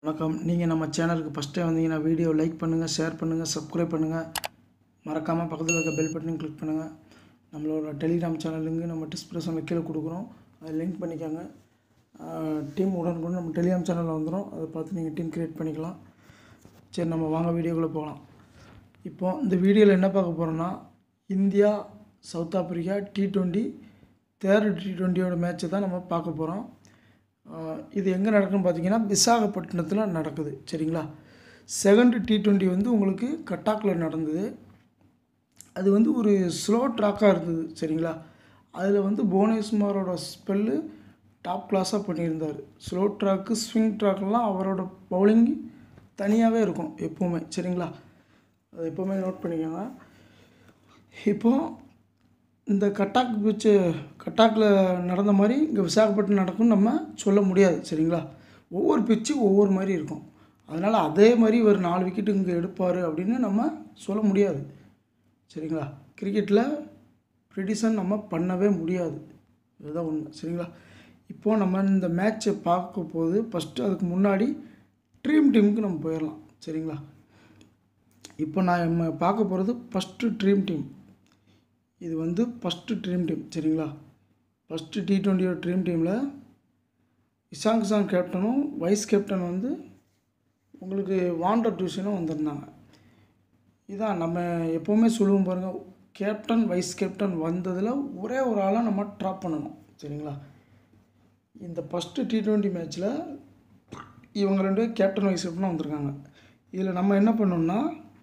வணக்கம் நீங்கள் நம்ம சேனலுக்கு ஃபஸ்ட் டைம் வந்தீங்கன்னா வீடியோ லைக் பண்ணுங்கள் ஷேர் பண்ணுங்கள் சப்ஸ்கிரைப் பண்ணுங்கள் மறக்காமல் பக்கத்தில் இருக்க பெல் பட்டனையும் கிளிக் பண்ணுங்கள் நம்மளோட டெலிகிராம் சேனல் லிங்க் நம்ம டிஸ்கிரிப்ஷனில் கீழே கொடுக்குறோம் அதை லிங்க் பண்ணிக்கோங்க டீம் உடனுக்குடன் நம்ம டெலிகிராம் சேனலில் வந்துடும் அதை பார்த்து நீங்கள் டீம் க்ரியேட் பண்ணிக்கலாம் சரி நம்ம வாங்க வீடியோக்குள்ளே போகலாம் இப்போ இந்த வீடியோவில் என்ன பார்க்க போகிறோன்னா India South Africa T twenty third T டுவெண்ட்டியோட மேட்ச்சை தான் நம்ம பார்க்க போகிறோம் இது எங்கே நடக்குன்னு பார்த்தீங்கன்னா விசாகப்பட்டினத்தில் நடக்குது சரிங்களா செகண்ட் டி டுவெண்ட்டி வந்து உங்களுக்கு கட்டாக்கில் நடந்தது அது வந்து ஒரு ஸ்லோ ட்ராக்காக இருந்தது சரிங்களா அதில் வந்து புவனேஸ்வரோட ஸ்பெல்லு டாப் கிளாஸாக பண்ணியிருந்தார் ஸ்லோ ட்ராக்கு ஸ்விங் ட்ராக்லாம் அவரோட பவுலிங் தனியாகவே இருக்கும் எப்போவுமே சரிங்களா அதை எப்போவுமே நோட் பண்ணிக்கோங்க இப்போ இந்த கட்டாக் பிச்சு கட்டாக்கில் நடந்த மாதிரி இங்கே விசாகப்பட்டினம் நடக்கும்னு நம்ம சொல்ல முடியாது சரிங்களா ஒவ்வொரு பிச்சு ஒவ்வொரு மாதிரி இருக்கும் அதனால் அதே மாதிரி ஒரு நாலு விக்கெட்டு இங்கே எடுப்பார் அப்படின்னு நம்ம சொல்ல முடியாது சரிங்களா கிரிக்கெட்டில் ப்ரிடிஷன் நம்ம பண்ணவே முடியாது இதுதான் உண்மை சரிங்களா இப்போது நம்ம இந்த மேட்ச்சை பார்க்க போது ஃபஸ்ட்டு அதுக்கு முன்னாடி ட்ரீம் டீமுக்கு நம்ம போயிடலாம் சரிங்களா இப்போ நான் நம்ம பார்க்க போகிறது ஃபஸ்ட்டு ட்ரீம் டீம் இது வந்து ஃபஸ்ட்டு ட்ரீம் டீம் சரிங்களா ஃபஸ்ட்டு டி டுவெண்ட்டியோட ட்ரீம் டீமில் இஷாங் கிஷான் கேப்டனும் வைஸ் கேப்டன் வந்து உங்களுக்கு வாண்டர் டியூஷனும் வந்திருந்தாங்க இதான் நம்ம எப்போவுமே சொல்லுவோம் பாருங்கள் கேப்டன் வைஸ் கேப்டன் வந்ததில் ஒரே ஒரு ஆளாக நம்ம ட்ராப் பண்ணணும் சரிங்களா இந்த ஃபஸ்ட்டு டி டுவெண்ட்டி மேட்ச்சில் இவங்க ரெண்டு பேரும் கேப்டன் வைஸ் கேப்டனாக வந்திருக்காங்க இதில் நம்ம என்ன பண்ணோம்னா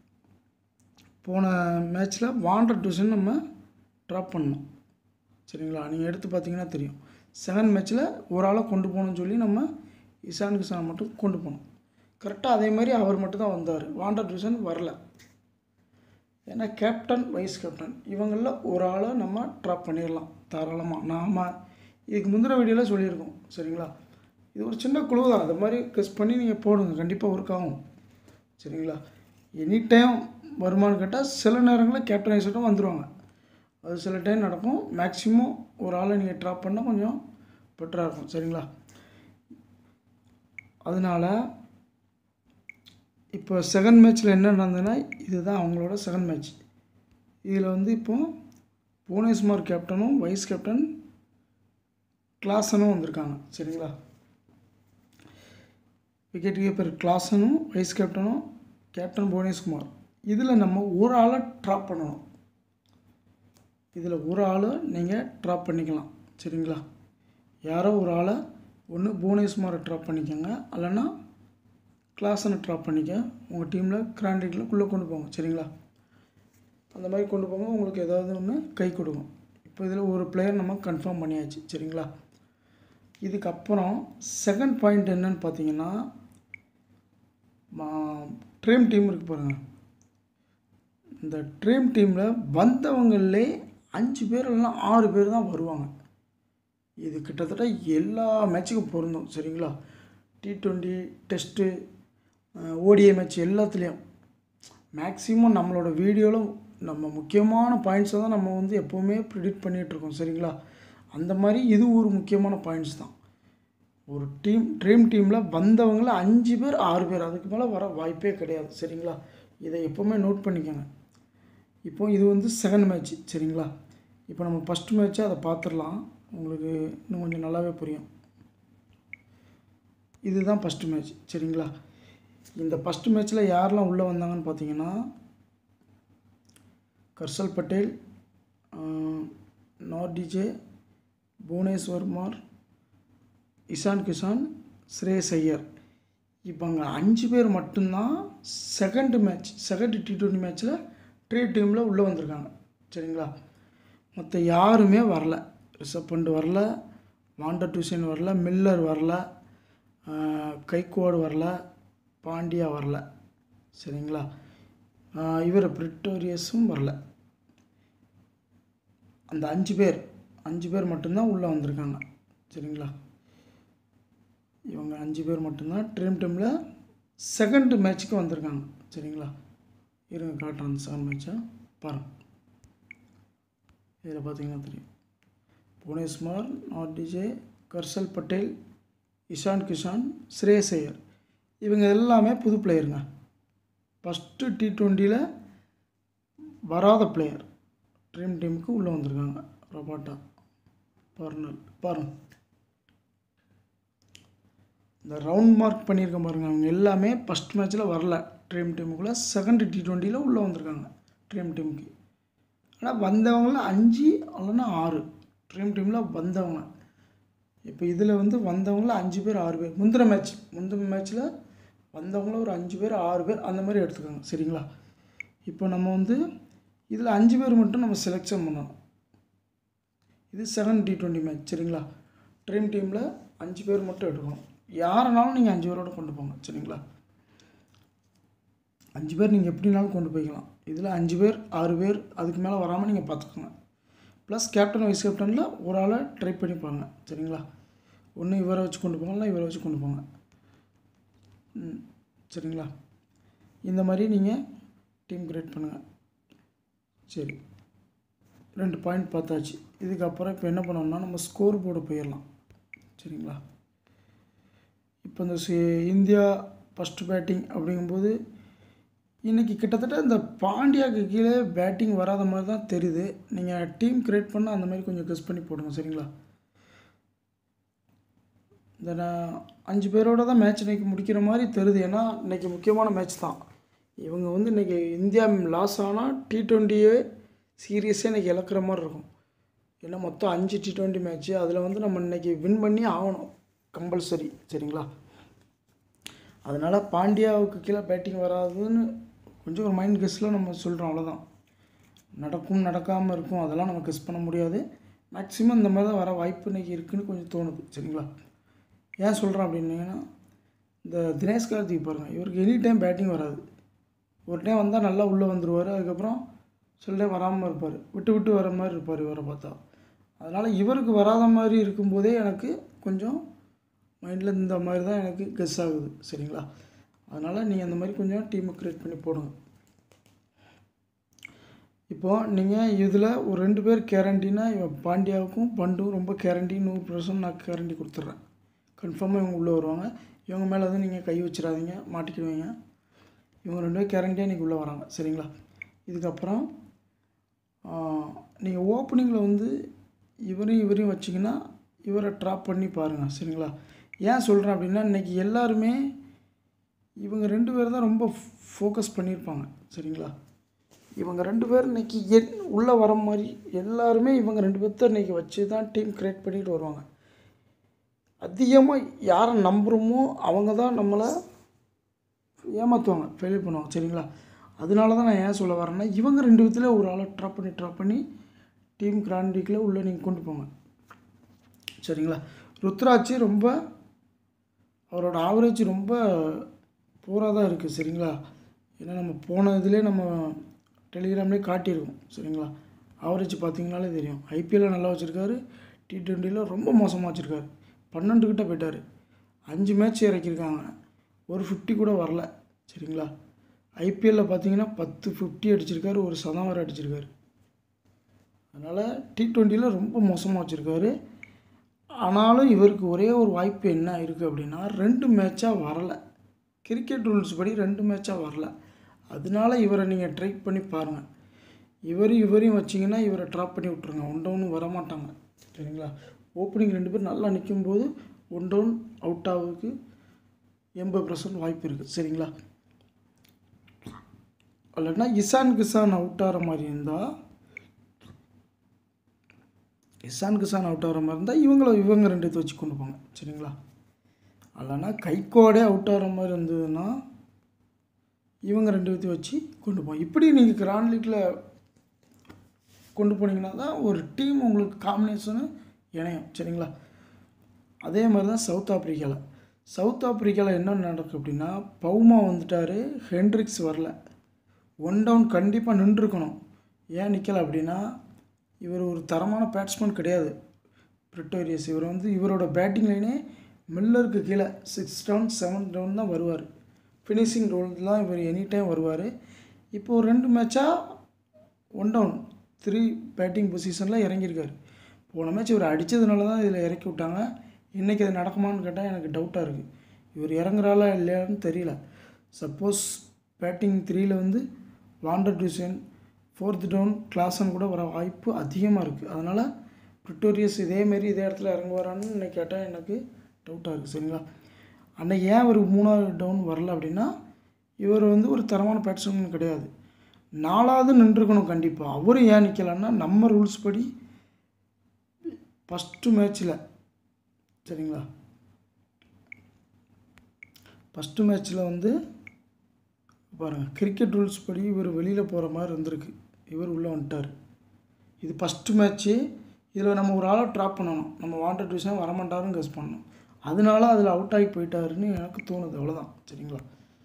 போன மேட்ச்சில் வாண்டர் டியூஷன் நம்ம ட்ராப் பண்ணோம் சரிங்களா நீங்கள் எடுத்து பார்த்தீங்கன்னா தெரியும் செகண்ட் மேட்ச்சில் ஒரு ஆளை கொண்டு போகணும்னு சொல்லி நம்ம இஷான் கிஷான் மட்டும் கொண்டு போனோம் கரெக்டாக அதே மாதிரி அவர் மட்டும் தான் வந்தார் வாண்டர் டியூஷன் வரல ஏன்னா கேப்டன் வைஸ் கேப்டன் இவங்களில் ஒரு ஆளை நம்ம ட்ராப் பண்ணிடலாம் தாராளமாக நாம் இதுக்கு முந்தின வீடியோவில் சொல்லியிருக்கோம் சரிங்களா இது ஒரு சின்ன குழு தான் அது மாதிரி கெஸ் பண்ணி நீங்கள் போடுங்க கண்டிப்பாக ஒர்க் ஆகும் சரிங்களா எனி டைம் வருமானு கேட்டால் சில நேரங்களில் கேப்டன் வைஸ் கேப்டன் வந்துடுவாங்க அது சில டைம் நடக்கும் மேக்ஸிமம் ஒரு ஆளை நீங்கள் ட்ராப் பண்ணால் கொஞ்சம் பெட்டராக இருக்கும் சரிங்களா அதனால் இப்போ செகண்ட் மேட்ச்சில் என்ன நடந்ததுன்னா இதுதான் அவங்களோட செகண்ட் மேட்ச் இதில் வந்து இப்போ புவனேஸ்வர் கேப்டனும் வைஸ் கேப்டன் கிளாசனும் வந்திருக்காங்க சரிங்களா விக்கெட் கீப்பர் கிளாசனும் வைஸ் கேப்டனும் கேப்டன் புவனேஷ்குமார் இதில் நம்ம ஒரு ஆளை ட்ராப் பண்ணணும் இதில் ஒரு ஆள் நீங்கள் ட்ராப் பண்ணிக்கலாம் சரிங்களா யாரோ ஒரு ஆளை ஒன்று புவனேஸ்குமாரை ட்ராப் பண்ணிக்கோங்க இல்லைன்னா கிளாஸனை ட்ராப் பண்ணிக்க உங்கள் டீமில் கிராண்டிக்கில் குள்ளே கொண்டு போங்க சரிங்களா அந்த மாதிரி கொண்டு போங்க உங்களுக்கு ஏதாவது ஒன்று கை கொடுக்கும் இப்போ இதில் ஒரு பிளேயர் நம்ம கன்ஃபார்ம் பண்ணியாச்சு சரிங்களா இதுக்கப்புறம் செகண்ட் பாயிண்ட் என்னன்னு பார்த்தீங்கன்னா ட்ரீம் டீம் இருக்கு பாருங்கள் இந்த ட்ரீம் டீமில் வந்தவங்களே அஞ்சு பேர் இல்லைன்னா ஆறு பேர் தான் வருவாங்க இது கிட்டத்தட்ட எல்லா மேட்சுக்கும் பொருந்தும் சரிங்களா T twenty test ODI match எல்லாத்துலேயும் மேக்ஸிமம் நம்மளோட வீடியோவில் நம்ம முக்கியமான பாயிண்ட்ஸை தான் நம்ம வந்து எப்போவுமே ப்ரிடிக்ட் பண்ணிகிட்ருக்கோம் சரிங்களா அந்த மாதிரி இது ஒரு முக்கியமான பாயிண்ட்ஸ் தான் ஒரு டீம் ட்ரீம் டீமில் வந்தவங்கள அஞ்சு பேர் ஆறு பேர் அதுக்கு மேலே வர வாய்ப்பே கிடையாது சரிங்களா இதை எப்போவுமே நோட் பண்ணிக்கோங்க இப்போ இது வந்து செகண்ட் மேட்ச் சரிங்களா இப்போ நம்ம ஃபஸ்ட் மேட்ச்சை அதை பார்த்துடலாம் உங்களுக்கு இன்னும் கொஞ்சம் நல்லாவே புரியும் இதுதான் ஃபஸ்ட்டு மேட்ச் சரிங்களா இந்த ஃபஸ்ட்டு மேட்ச்சில் யாரெல்லாம் உள்ளே வந்தாங்கன்னு பார்த்தீங்கன்னா கர்ஷல் பட்டேல் நார்டிஜே புவனேஸ்வர்மார் இஷான் கிஷான் ஸ்ரேயஸ் ஐயர் இப்போ அங்கே அஞ்சு பேர் மட்டும்தான் second match second T twenty மேட்ச்சில் ட்ரீ டீமில் உள்ளே வந்திருக்காங்க சரிங்களா மற்ற யாருமே வரல ரிஷப் பண்ட் வரல வாண்டர் டியூஷன் வரல மில்லர் வரல கைக்குவாடு வரல பாண்டியா வரல சரிங்களா இவர் பிரிட்டோரியஸும் வரல அந்த அஞ்சு பேர் அஞ்சு பேர் மட்டும்தான் உள்ளே வந்திருக்காங்க சரிங்களா இவங்க அஞ்சு பேர் மட்டும்தான் ட்ரீம் டீமில் செகண்ட் மேட்ச்சுக்கு வந்திருக்காங்க சரிங்களா இருங்க காட்டுறேன் அந்த செகண்ட் மேட்ச்சை பாருங்கள் இதில் பார்த்தீங்கன்னா தெரியும் புவனேஸ்மார் நார்டிஜே கர்ஷல் பட்டேல் இஷான் கிஷான் ஸ்ரேயஸ் ஐயர் இவங்க எல்லாமே புது பிளேயருங்க ஃபஸ்ட்டு டி ட்வெண்ட்டியில் வராத பிளேயர் ட்ரீம் டீமுக்கு உள்ளே வந்திருக்காங்க ரொபாட்டா பர்னல் பாருங்க இந்த ரவுண்ட் மார்க் பண்ணியிருக்க பாருங்க அவங்க எல்லாமே ஃபஸ்ட் மேட்ச்சில் வரல ட்ரீம் டீமுக்குள்ளே செகண்ட் டி ட்வெண்ட்டியில் உள்ளே வந்திருக்காங்க ட்ரீம் டீமுக்கு ஆனால் வந்தவங்கள அஞ்சு இல்லைன்னா ஆறு ட்ரீம் டீமில் வந்தவங்க இப்போ இதில் வந்து வந்தவங்கள அஞ்சு பேர் ஆறு பேர் முந்தின மேட்ச் முந்தின மேட்ச்சில் வந்தவங்கள ஒரு அஞ்சு பேர் ஆறு பேர் அந்த மாதிரி எடுத்துக்கோங்க சரிங்களா இப்போ நம்ம வந்து இதில் அஞ்சு பேர் மட்டும் நம்ம செலெக்ஷன் பண்ணணும் இது செகண்ட் டி ட்வெண்ட்டி மேட்ச் சரிங்களா ட்ரீம் டீமில் அஞ்சு பேர் மட்டும் எடுக்கணும் யாருனாலும் நீங்கள் அஞ்சு பேரோட கொண்டு போங்க சரிங்களா அஞ்சு பேர் நீங்கள் எப்படினாலும் கொண்டு போய்க்கலாம் இதில் அஞ்சு பேர் ஆறு பேர் அதுக்கு மேலே வராமல் நீங்கள் பார்த்துக்கோங்க ப்ளஸ் கேப்டன் வைஸ் கேப்டனில் ஒரு ஆளை ட்ரை பண்ணி பாருங்க சரிங்களா ஒன்று இவரை வச்சு கொண்டு போங்க இல்லை இவரை வச்சு கொண்டு போங்க ம், சரிங்களா இந்த மாதிரி நீங்கள் டீம் கிரியேட் பண்ணுங்கள் சரி ரெண்டு பாயிண்ட் பார்த்தாச்சு இதுக்கப்புறம் இப்போ என்ன பண்ணோம்னா நம்ம ஸ்கோர் போர்டு போயிடலாம் சரிங்களா இப்போ இந்த சி- இந்தியா ஃபஸ்ட்டு பேட்டிங் அப்படிங்கும்போது இன்றைக்கி கிட்டத்தட்ட இந்த பாண்டியாக்கு கீழே பேட்டிங் வராத மாதிரி தான் தெரியுது நீங்கள் டீம் கிரியேட் பண்ணால் அந்த மாதிரி கொஞ்சம் கெஸ் பண்ணி போடுங்க சரிங்களா இந்த நான் அஞ்சு பேரோட தான் மேட்ச் இன்னைக்கு முடிக்கிற மாதிரி தெரியுது ஏன்னா இன்னைக்கு முக்கியமான மேட்ச் தான் இவங்க வந்து இன்னைக்கு இந்தியா லாஸ் ஆனால் டி ட்வெண்ட்டியே சீரியஸாக இன்னைக்கு இழக்கிற மாதிரி இருக்கும் ஏன்னா மொத்தம் அஞ்சு டி ட்வெண்ட்டி மேட்ச்சு அதில் வந்து நம்ம இன்னைக்கு வின் பண்ணி ஆகணும் கம்பல்சரி சரிங்களா அதனால் பாண்டியாவுக்கு கீழே பேட்டிங் வராதுன்னு கொஞ்சம் ஒரு மைண்ட் கெஸ்ஸில் நம்ம சொல்கிறோம் அவ்வளோதான் நடக்கும் நடக்காமல் இருக்கும் அதெல்லாம் நம்ம கெஸ் பண்ண முடியாது மேக்ஸிமம் இந்த மாதிரி தான் வர வாய்ப்பு இன்னைக்கு இருக்குன்னு கொஞ்சம் தோணுது சரிங்களா ஏன் சொல்கிறேன் அப்படின்னீங்கன்னா இந்த தினேஷ் கார்த்திக் பாருங்கள் இவருக்கு எனி டைம் பேட்டிங் வராது ஒரு டைம் வந்தால் நல்லா உள்ளே வந்துடுவார் அதுக்கப்புறம் சில டைம் வராமல் இருப்பார் விட்டு விட்டு வர மாதிரி இருப்பார் இவரை பார்த்தா அதனால் இவருக்கு வராத மாதிரி இருக்கும்போதே எனக்கு கொஞ்சம் மைண்டில் இந்த மாதிரி தான் எனக்கு கெஸ் ஆகுது சரிங்களா அதனால் நீங்கள் அந்த மாதிரி கொஞ்சம் டீமை க்ரியேட் பண்ணி போடுங்க இப்போது நீங்கள் இதில் ஒரு ரெண்டு பேர் கேரண்டினா இவன் பாண்டியாவுக்கும் பண்டும் ரொம்ப கேரண்டி நூறு பர்சன்ட் நான் கேரண்டி கொடுத்துட்றேன் கன்ஃபார்மாக இவங்க உள்ளே வருவாங்க இவங்க மேலே வந்து நீங்கள் கை வச்சிடாதீங்க மாட்டிக்கிடுவீங்க இவங்க ரெண்டு பேர் கேரண்டியாக இன்றைக்கி உள்ளே வராங்க சரிங்களா இதுக்கப்புறம் நீங்கள் ஓப்பனிங்கில் வந்து இவரையும் இவரையும் வச்சிங்கன்னா இவரை ட்ராப் பண்ணி பாருங்கள் சரிங்களா ஏன் சொல்கிறேன் அப்படின்னா இன்றைக்கி எல்லாருமே இவங்க ரெண்டு பேர் தான் ரொம்ப ஃபோக்கஸ் பண்ணியிருப்பாங்க சரிங்களா இவங்க ரெண்டு பேர் இன்னைக்கு என் உள்ளே வர மாதிரி எல்லாருமே இவங்க ரெண்டு பேர்த்த இன்னைக்கு வச்சு தான் டீம் கிரியேட் பண்ணிட்டு வருவாங்க அதிகமாக யாரை நம்புகிறோமோ அவங்க தான் நம்மளை ஏமாற்றுவாங்க ஃபெயிலியர் பண்ணுவாங்க சரிங்களா அதனால தான் நான் ஏன் சொல்ல வரேன்னா இவங்க ரெண்டு விதத்தில் ஒரு ஆளை ட்ராப் பண்ணி ட்ராப் பண்ணி டீம் கிராண்டிக்கில் உள்ளே நீங்கள் கொண்டு போங்க சரிங்களா ருத்ராட்சி ரொம்ப அவரோட ஆவரேஜ் ரொம்ப பூராக தான் இருக்குது சரிங்களா ஏன்னா நம்ம போன இதுலேயே நம்ம டெலிகிராம்லேயே காட்டியிருக்கோம் சரிங்களா ஆவரேஜ் பார்த்தீங்கனாலே தெரியும் ஐபிஎல்ல நல்லா வச்சுருக்காரு டி ட்வெண்ட்டியில் ரொம்ப மோசமாக வச்சுருக்காரு பன்னெண்டு கிட்ட போயிட்டார் அஞ்சு மேட்ச் இறக்கியிருக்காங்க ஒரு ஃபிஃப்டி கூட வரல சரிங்களா ஐபிஎல்ல பார்த்தீங்கன்னா பத்து ஃபிஃப்டி அடிச்சிருக்காரு ஒரு சதம் வரை அடிச்சிருக்காரு அதனால் டி ட்வெண்ட்டியில் ரொம்ப மோசமாக வச்சுருக்காரு ஆனாலும் இவருக்கு ஒரே ஒரு வாய்ப்பு என்ன இருக்குது அப்படின்னா ரெண்டு மேட்சாக வரல கிரிக்கெட் ரூல்ஸ் படி ரெண்டு மேட்சாக வரல அதனால இவரை நீங்கள் ட்ரை பண்ணி பாருங்கள் இவரையும் இவரையும் வச்சிங்கன்னா இவரை ட்ராப் பண்ணி விட்ருங்க ஒன் டவுன் வரமாட்டாங்க சரிங்களா ஓப்பனிங் ரெண்டு பேர் நல்லா நிற்கும்போது ஒன் டவுன் அவுட் ஆகுறதுக்கு எண்பது பர்சன்ட் வாய்ப்பு இருக்குது சரிங்களா இல்லைன்னா இசான் கிசான் அவுட் ஆகிற மாதிரி இருந்தால் இசான் கிசான் அவுட் ஆகிற மாதிரி இருந்தால் இவங்கள இவங்க ரெண்டு வச்சு கொண்டு போங்க சரிங்களா இல்லைன்னா கைக்கோடே அவுட் ஆகிற மாதிரி இருந்ததுன்னா இவங்க ரெண்டு பேர்த்தையும் வச்சு கொண்டு போங்க இப்படி நீங்கள் கிராண்ட் லீக்கில் கொண்டு போனீங்கன்னா தான் ஒரு டீம் உங்களுக்கு காம்பினேஷனு இணையும் சரிங்களா அதே மாதிரி தான் சவுத் ஆப்பிரிக்காவில் சவுத் ஆப்பிரிக்காவில் என்ன நடக்கும் அப்படின்னா பவுமா வந்துட்டார் ஹென்ட்ரிக்ஸ் வரல ஒன் டவுன் கண்டிப்பாக நின்றுருக்கணும் ஏன் நிற்கல அப்படின்னா இவர் ஒரு தரமான பேட்ஸ்மேன் கிடையாது பிரிட்டோரியஸ் இவர் வந்து இவரோட பேட்டிங் லைனே மில்லருக்கு கீழே சிக்ஸ் டவுன் செவன் டவுன் தான் வருவார் ஃபினிஷிங் ரோல் தான் இவர் எனி டைம் வருவார் இப்போ ஒரு ரெண்டு மேட்சாக ஒன் டவுன் த்ரீ பேட்டிங் பொசிஷனில் இறங்கியிருக்காரு போன மேட்ச் இவர் அடித்ததுனால தான் இதில் இறக்கி விட்டாங்க இன்றைக்கி அது நடக்குமான்னு கேட்டால் எனக்கு டவுட்டாக இருக்குது இவர் இறங்குறாளா இல்லையான்னு தெரியல சப்போஸ் பேட்டிங் த்ரீல வந்து van der Dussen fourth down Klaasen கூட வர வாய்ப்பு அதிகமாக இருக்குது அதனால் ப்ரிட்டோரியஸ் இதேமாரி இதே இடத்துல இறங்குவாரான்னு இன்னைக்கு கேட்டால் எனக்கு டவுட்டாக இருக்குது சரிங்களா அன்னைக்கு ஏன் அவர் மூணாவது டவுன் வரல அப்படின்னா இவர் வந்து ஒரு தரமான பேட்ஸ்மேன் கிடையாது நாலாவது நின்றுக்கணும் கண்டிப்பாக அவரும் ஏன் நிற்கலன்னா நம்ம ரூல்ஸ் படி ஃபஸ்ட்டு மேட்ச்சில் சரிங்களா ஃபஸ்ட்டு மேட்ச்சில் வந்து பாருங்கள் கிரிக்கெட் ரூல்ஸ் படி இவர் வெளியில் போகிற மாதிரி இருந்திருக்கு இவர் உள்ளே வந்துட்டார் இது ஃபஸ்ட்டு மேட்ச்சு இதில் நம்ம ஒரு ஆளை ட்ராப் பண்ணணும் நம்ம வாண்டட் டிவிஷன் வரமாட்டாருன்னு கெஸ் பண்ணணும் அதனால அதில் அவுட் ஆகி போயிட்டாருன்னு எனக்கு தோணுது அவ்வளோதான் சரிங்களா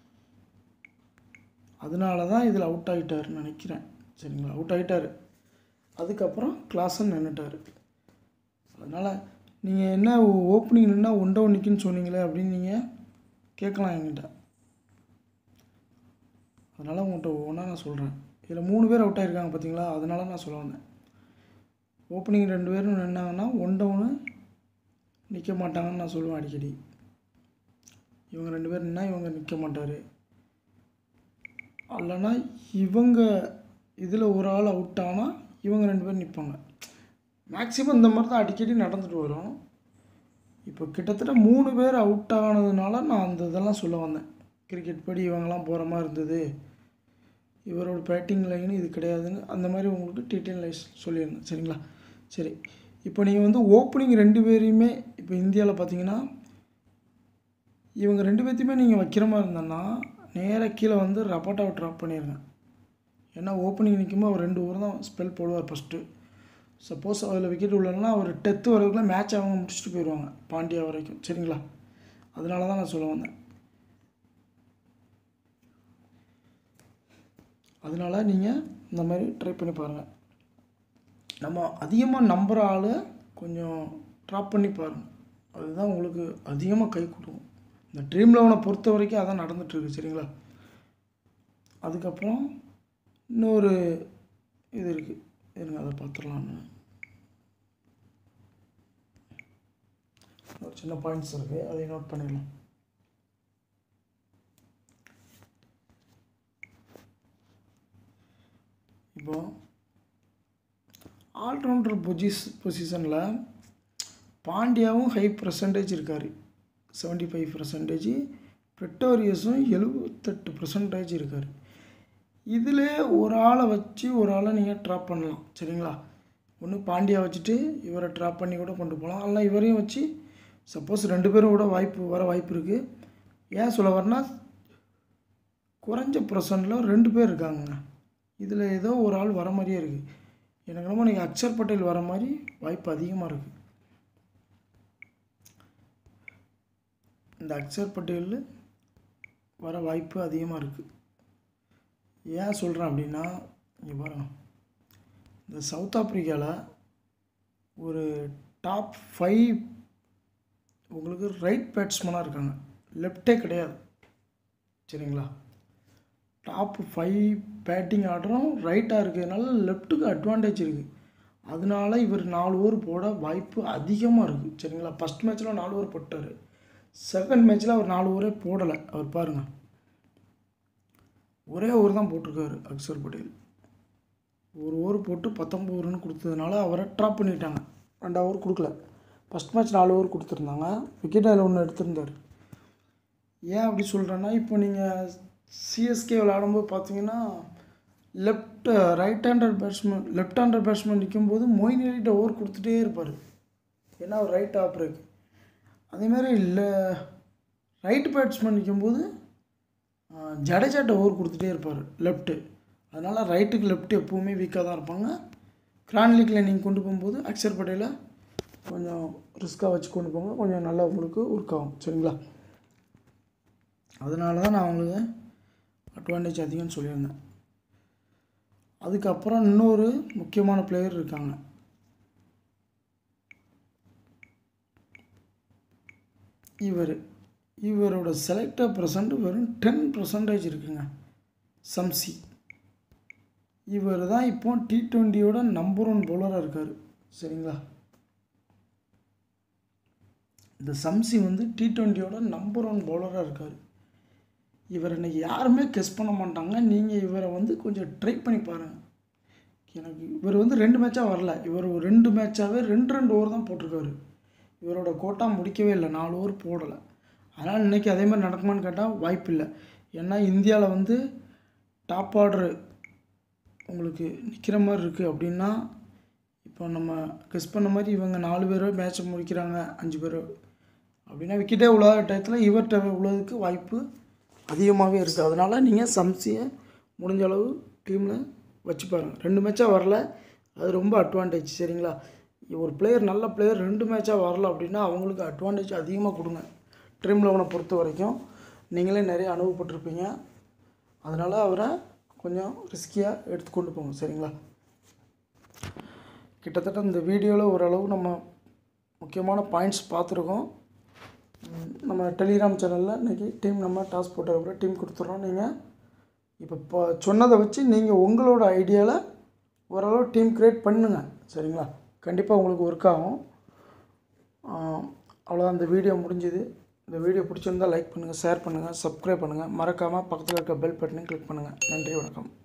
அதனால தான் இதில் அவுட் ஆகிட்டாருன்னு நினைக்கிறேன் சரிங்களா அவுட் ஆகிட்டாரு அதுக்கப்புறம் கிளாஸும் நின்றுட்டார் அதனால் நீங்கள் என்ன ஓப்பனிங் நின்னா ஒன் டவுன் நிற்குன்னு சொன்னீங்களே அப்படின்னு நீங்கள் கேட்கலாம் என்கிட்ட அதனால் உங்கள்கிட்ட ஒவ்வொன்றா நான் சொல்கிறேன் இதில் மூணு பேர் அவுட் ஆகிருக்காங்க பார்த்தீங்களா அதனால நான் சொல்ல வந்தேன் ஓப்பனிங் ரெண்டு பேரும் நின்னாங்கன்னா ஒன் டவுனு நிற்க மாட்டாங்கன்னு நான் சொல்லுவேன் அடிக்கடி இவங்க ரெண்டு பேர் நின்னா இவங்க நிற்க மாட்டார் இல்லைன்னா இவங்க இதில் ஒரு ஆள் அவுட் ஆனால் இவங்க ரெண்டு பேர் நிற்பாங்க மேக்ஸிமம் இந்த மாதிரி தான் அடிக்கடி நடந்துட்டு வரும் இப்போ கிட்டத்தட்ட மூணு பேர் அவுட் ஆனதுனால நான் அந்த இதெல்லாம் சொல்ல வந்தேன் கிரிக்கெட் படி இவங்கெல்லாம் போகிற மாதிரி இருந்தது இவரோட பேட்டிங் லைன் இது கிடையாதுன்னு அந்த மாதிரி உங்களுக்கு டீட்டெயில் லைஸ் சொல்லியிருந்தேன் சரிங்களா சரி இப்போ நீங்கள் வந்து ஓப்பனிங் ரெண்டு பேரையுமே இப்போ இந்தியாவில் பார்த்தீங்கன்னா இவங்க ரெண்டு பேர்த்தையுமே நீங்கள் வைக்கிற மாதிரி இருந்தேன்னா நேராக கீழே வந்து ரபாட்டாவை ட்ராப் பண்ணிடுங்க ஏன்னா ஓப்பனிங் நிற்கும்போது அவர் ரெண்டு ஓவர் தான் ஸ்பெல் போடுவார் ஃபஸ்ட்டு சப்போஸ் அதில் விக்கெட் உள்ளனா அவர் டெத்து வரைக்கும் மேட்ச் அவங்க முடிச்சுட்டு போயிடுவாங்க பாண்டியா வரைக்கும் சரிங்களா அதனால தான் நான் சொல்ல வந்தேன் அதனால் நீங்கள் இந்த மாதிரி ட்ரை பண்ணி பாருங்கள் நம்ம அதிகமாக நம்புகிற ஆள் கொஞ்சம் ட்ராப் பண்ணி பாருங்கள் அதுதான் உங்களுக்கு அதிகமாக கை கொடுக்கும் இந்த ட்ரீம் லெவனை பொறுத்த வரைக்கும் அதான் நடந்துகிட்ருக்கு சரிங்களா அதுக்கப்புறம் இன்னொரு இது இருக்குது இருங்க அதை பார்த்துடலான்னு ஒரு சின்ன பாயிண்ட்ஸ் இருக்குது அதை நோட் பண்ணிடலாம் இப்போ ஆல்ரவுண்டர் பொசிஸ் பொசிஷனில் பாண்டியாவும் ஹை பர்சன்டேஜ் இருக்கார் செவன்ட்டி ஃபைவ் பர்சன்டேஜ் பெட்டோரியஸும் எழுபத்தெட்டு பர்சன்டேஜ் இருக்கார் இதில் ஒரு ஆளை வச்சு ஒரு ஆளை நீங்கள் ட்ராப் பண்ணலாம் சரிங்களா ஒன்று பாண்டியா வச்சுட்டு இவரை ட்ராப் பண்ணி கூட கொண்டு போகலாம் அல்ல இவரையும் வச்சு சப்போஸ் ரெண்டு பேரும் கூட வாய்ப்பு வர வாய்ப்பு இருக்குது ஏன் சொல்ல வரேன்னா குறைஞ்ச பர்சன்டில் ரெண்டு பேர் இருக்காங்க இதில் ஏதோ ஒரு ஆள் வர மாதிரியே இருக்குது எனக்கு ரொம்ப நீங்கள் அக்ஷர் பட்டேல் வர மாதிரி வாய்ப்பு அதிகமாக இருக்குது இந்த அக்ஷர் பட்டேல் வர வாய்ப்பு அதிகமாக இருக்குது ஏன் சொல்கிறேன் அப்படின்னா இங்கே பாருங்க இந்த சவுத் ஆப்ரிக்காவில் ஒரு டாப் ஃபைவ் உங்களுக்கு ரைட் பேட்ஸ்மேனாக இருக்காங்க லெஃப்டே கிடையாது சரிங்களா டாப் ஃபைவ் பேட்டிங் ஆர்டரும் ரைட்டாக இருக்கிறதுனால லெஃப்ட்டுக்கு அட்வான்டேஜ் இருக்குது அதனால இவர் நாலு ஓவர் போட வாய்ப்பு அதிகமாக இருக்குது சரிங்களா ஃபஸ்ட் மேட்ச்சில் நாலு ஓவர் போட்டார் செகண்ட் மேட்ச்சில் அவர் நாலு ஓவரே போடலை அவர் பாருங்கள் ஒரே ஓவர் தான் போட்டிருக்காரு அக்ஷர் பட்டேல் ஒரு ஓவர் போட்டு பத்தொம்பது ரன் கொடுத்ததுனால அவரை ட்ராப் பண்ணிட்டாங்க ரெண்டு ஓவர் கொடுக்கல ஃபஸ்ட் மேட்ச் நாலு ஓவர் கொடுத்துருந்தாங்க விக்கெட் அதில் ஒன்று எடுத்திருந்தார் ஏன் அப்படி சொல்கிறேன்னா இப்போ நீங்கள் சிஎஸ்கே விளையாடும்போது பார்த்தீங்கன்னா left right handed batsman left handed batsman நிற்கும்போது மொயின் அலிட்ட ஓவர் கொடுத்துட்டே இருப்பார் ஏன்னா அவர் ரைட் ஆப்ரேக் அதேமாதிரி இல்லை ரைட் பேட்ஸ்மேன் நிற்கும்போது ஜடேஜாட்ட ஓவர் கொடுத்துட்டே இருப்பார் லெஃப்ட்டு அதனால் ரைட்டுக்கு லெஃப்ட் எப்போவுமே வீக்காக தான் இருப்பாங்க கிராண்ட் லீக்கில் நீங்கள் கொண்டு போகும்போது அக்ஷர் பட்டேலை கொஞ்சம் ரிஸ்க்காக வச்சு கொண்டு போங்க கொஞ்சம் நல்லா உங்களுக்கு ஒர்க் ஆகும் சரிங்களா அதனால தான் நான் உங்களுக்கு அட்வான்டேஜ் அதிகம்னு சொல்லியிருந்தேன் அதுக்கப்புறம் இன்னொரு முக்கியமான பிளேயர் இருக்காங்க இவர் இவரோட செலக்டர் பர்சன்ட் வெறும் டென் பர்சன்டேஜ் இருக்குங்க சம்சி இவர் தான் இப்போ டி ட்வெண்ட்டியோட நம்பர் ஒன் பவுலராக இருக்கார் சரிங்களா இந்த சம்சி வந்து டி ட்வெண்ட்டியோட நம்பர் ஒன் பவுலராக இருக்கார் இவரை இன்னைக்கு யாருமே கெஸ் பண்ண மாட்டாங்க நீங்கள் இவரை வந்து கொஞ்சம் ட்ரை பண்ணி பாருங்கள் எனக்கு இவர் வந்து ரெண்டு மேட்சாக வரல இவர் ஒரு ரெண்டு மேட்சாகவே ரெண்டு ரெண்டு ஓவர் தான் போட்டிருக்காரு இவரோட கோட்டா முடிக்கவே இல்லை நாலு ஓவர் போடலை அதனால் இன்றைக்கி அதே மாதிரி நடக்குமான்னு கேட்டால் வாய்ப்பு இல்லை ஏன்னா இந்தியாவில் வந்து டாப் ஆர்டரு உங்களுக்கு நிற்கிற மாதிரி இருக்குது அப்படின்னா இப்போ நம்ம கெஸ் பண்ண மாதிரி இவங்க நாலு பேரோ மேட்ச்சை முடிக்கிறாங்க அஞ்சு பேரோ அப்படின்னா விக்கெட்டே உள்ள டயத்தில் இவர்கிட்ட உள்ளதுக்கு வாய்ப்பு அதிகமாகவே இருக்குது அதனால் நீங்கள் சம்சியை முடிஞ்ச அளவு டீமில் வச்சு பாருங்கள் ரெண்டு மேட்சாக வரல அது ரொம்ப அட்வான்டேஜ் சரிங்களா ஒரு பிளேயர் நல்ல பிளேயர் ரெண்டு மேட்சாக வரல அப்படின்னா அவங்களுக்கு அட்வான்டேஜ் அதிகமாக கொடுங்க ட்ரீம் லெவனை பொறுத்த வரைக்கும் நீங்களே நிறைய அனுபவப்பட்டிருப்பீங்க அதனால் அவரை கொஞ்சம் ரிஸ்கியாக எடுத்துக்கொண்டு போங்க சரிங்களா கிட்டத்தட்ட இந்த வீடியோவில் ஓரளவு நம்ம முக்கியமான பாயிண்ட்ஸ் பார்த்துருக்கோம் ம், நம்ம டெலிகிராம் சேனலில் இன்றைக்கி டீம் நம்ம டாஸ் போட்டதுக்கப்புறம் டீம் கொடுத்துட்றோம் நீங்கள் இப்போ இப்போ சொன்னதை வச்சு நீங்கள் உங்களோட ஐடியாவில் ஓரளவு டீம் க்ரியேட் பண்ணுங்க சரிங்களா கண்டிப்பாக உங்களுக்கு ஒர்க் ஆகும் அவ்வளோதான் இந்த வீடியோ முடிஞ்சுது இந்த வீடியோ பிடிச்சிருந்தால் லைக் பண்ணுங்கள் ஷேர் பண்ணுங்கள் சப்ஸ்கிரைப் பண்ணுங்கள் மறக்காமல் பக்கத்தில் இருக்க பெல் பட்டனையும் கிளிக் பண்ணுங்கள் நன்றி வணக்கம்